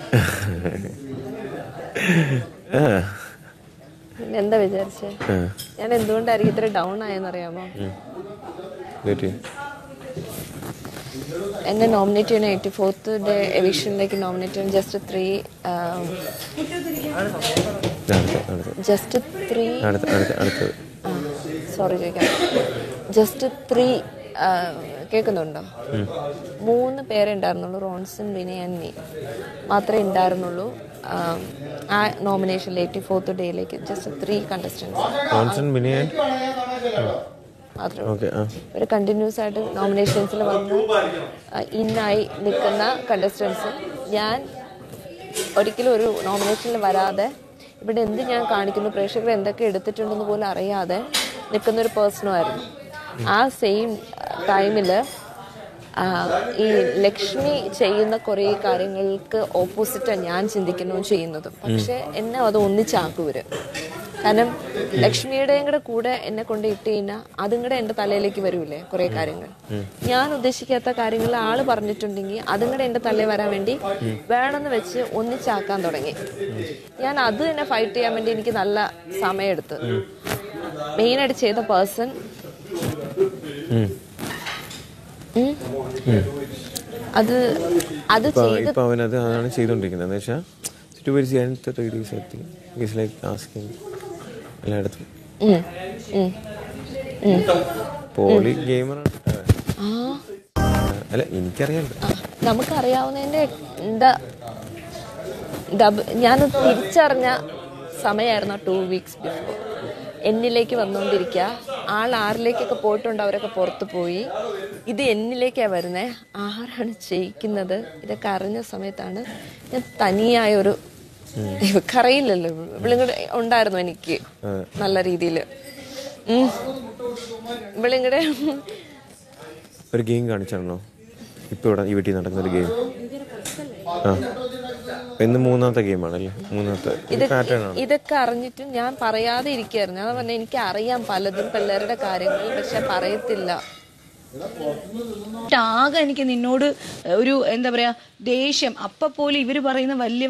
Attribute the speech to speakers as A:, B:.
A: ആ
B: പിന്നെ എന്താ വിചാരിച്ചേ
A: ആ
B: ഞാൻ എന്തുകൊണ്ടായിരിക്കും ഇത്ര ഡൗൺ ആയെന്നറിയാമോ
A: പറ്റി
B: എന്നെ നോമിനേറ്റ് ചെയ്യുന്ന എയ്റ്റി ഫോർത്ത് ഡേ എവിഷനിലേക്ക് നോമിനേറ്റ് ചെയ്യുന്ന ജസ്റ്റ് ത്രീ
A: അടുത്ത അടുത്ത
B: ജസ്റ്റ് ത്രീ
A: അടുത്ത അടുത്ത അടുത്തത്
B: സോറി ചോദിക്കാം ജസ്റ്റ് ത്രീ കേൾക്കുന്നുണ്ടോ മൂന്ന് പേരേ ഉണ്ടായിരുന്നുള്ളൂ റോൺസൺ വിനയ് ആൻഡ് മീ മാത്രമേ ഉണ്ടായിരുന്നുള്ളൂ ആ, ആ നോമിനേഷനിൽ എയ്റ്റി ഫോർത്ത് ഡേയിലേക്ക് ജസ്റ്റ് ത്രീ കണ്ടസ്റ്റൻസ്
A: ജോൺസൺ ബിനിയൻ
B: മാത്രമേ
A: ഓക്കെ ആ
B: ഒരു കണ്ടിന്യൂസ് ആയിട്ട് നോമിനേഷൻസിൽ വന്ന് ഇന്നായി നിൽക്കുന്ന കണ്ടസ്റ്റൻസ് ഞാൻ ഒരിക്കലും ഒരു നോമിനേഷനിൽ വരാതെ ഇവിടെ എന്ത് ഞാൻ കാണിക്കുന്നു പ്രേക്ഷകർ എന്തൊക്കെ എടുത്തിട്ടുണ്ടെന്ന് പോലും അറിയാതെ നിൽക്കുന്ന ഒരു പേഴ്സണുമായിരുന്നു ആ സെയിം ടൈമിൽ ഈ ലക്ഷ്മി ചെയ്യുന്ന കുറേ കാര്യങ്ങൾക്ക് ഓപ്പോസിറ്റാണ് ഞാൻ ചിന്തിക്കുന്നതും ചെയ്യുന്നതും പക്ഷെ എന്നെ അത് ഒന്നിച്ചാക്കുവര് കാരണം ലക്ഷ്മിയുടെയും കൂടെ കൂടെ എന്നെ കൊണ്ട് ഇട്ട് കഴിഞ്ഞാൽ അതും കൂടെ എൻ്റെ തലയിലേക്ക് വരൂലേ കുറേ കാര്യങ്ങൾ ഞാൻ ഉദ്ദേശിക്കാത്ത കാര്യങ്ങൾ ആള് പറഞ്ഞിട്ടുണ്ടെങ്കിൽ അതും കൂടെ എൻ്റെ തലയിൽ വരാൻ വേണ്ടി വേണമെന്ന് വെച്ച് ഒന്നിച്ചാക്കാൻ തുടങ്ങി ഞാൻ അത് തന്നെ ഫൈറ്റ് ചെയ്യാൻ വേണ്ടി എനിക്ക് നല്ല സമയമെടുത്ത് മെയിനായിട്ട് ചെയ്ത പേഴ്സൺ അത് അത്
A: ഇപ്പൊ
B: ചെയ്ത്
A: ഇപ്പൊ അവൻ അത് അതാണ് ചെയ്തോണ്ടിരിക്കുന്നത് എന്ന് വെച്ചാൽ ടുവേഴ്സ് ദി എൻഡ് റീഡീസ് എത്തി ഈസ് ലൈക്ക് ആസ്കിങ് എല്ലായിടത്തും
B: ഉം, ഉം.
A: പോളി ഗെയിമറാണ്
B: ആ
A: അല്ല എനിക്കറിയാലോ
B: ആ, നമുക്കറിയാവുന്നതിന്റെ എന്താ ഡബ് ഞാൻ തിരിച്ചറിഞ്ഞ സമയമായിരുന്നു ടു വീക്സ് ബിഫോർ എന്നിലേക്ക് വന്നുകൊണ്ടിരിക്കുക ആൾ ആറിലേക്കൊക്കെ പോയിട്ടുണ്ട് അവരൊക്കെ പുറത്ത് പോയി ഇത് എന്നിലേക്കാണ് വരുന്നത് ആരാണ് ജയിക്കുന്നത് ഇതൊക്കെ അറിഞ്ഞ സമയത്താണ് ഞാൻ തനിയായ ഒരു ഇവക്കറിയില്ലല്ലോ ഇവളിങ്ങടെ ഉണ്ടായിരുന്നു എനിക്ക് നല്ല രീതിയിൽ ഇവളിങ്ങടെ
A: ഒരു ഗെയിം കാണിച്ചാണല്ലോ ഇപ്പൊ ഇവിടെ ഈ വീട്ടിൽ നടക്കുന്ന ഒരു ഗെയിം ആ ഇന്ന് മൂന്നാമത്തെ ഗെയിമാണല്ലേ മൂന്നാമത്തെ
B: ഇത്
A: പാറ്റേൺ ആണ്
B: ഇതൊക്കെ അറിഞ്ഞിട്ടും ഞാൻ പറയാതെ ഇരിക്കുകയായിരുന്നു ഞാൻ പറഞ്ഞ എനിക്ക് അറിയാം പലതും പിള്ളേരുടെ കാര്യങ്ങൾ പക്ഷെ പറയത്തില്ല
C: ആകെ എനിക്ക് നിന്നോട് ഒരു എന്താ പറയാ ദേഷ്യം അപ്പൊ പോലും ഇവര് പറയുന്ന വലിയ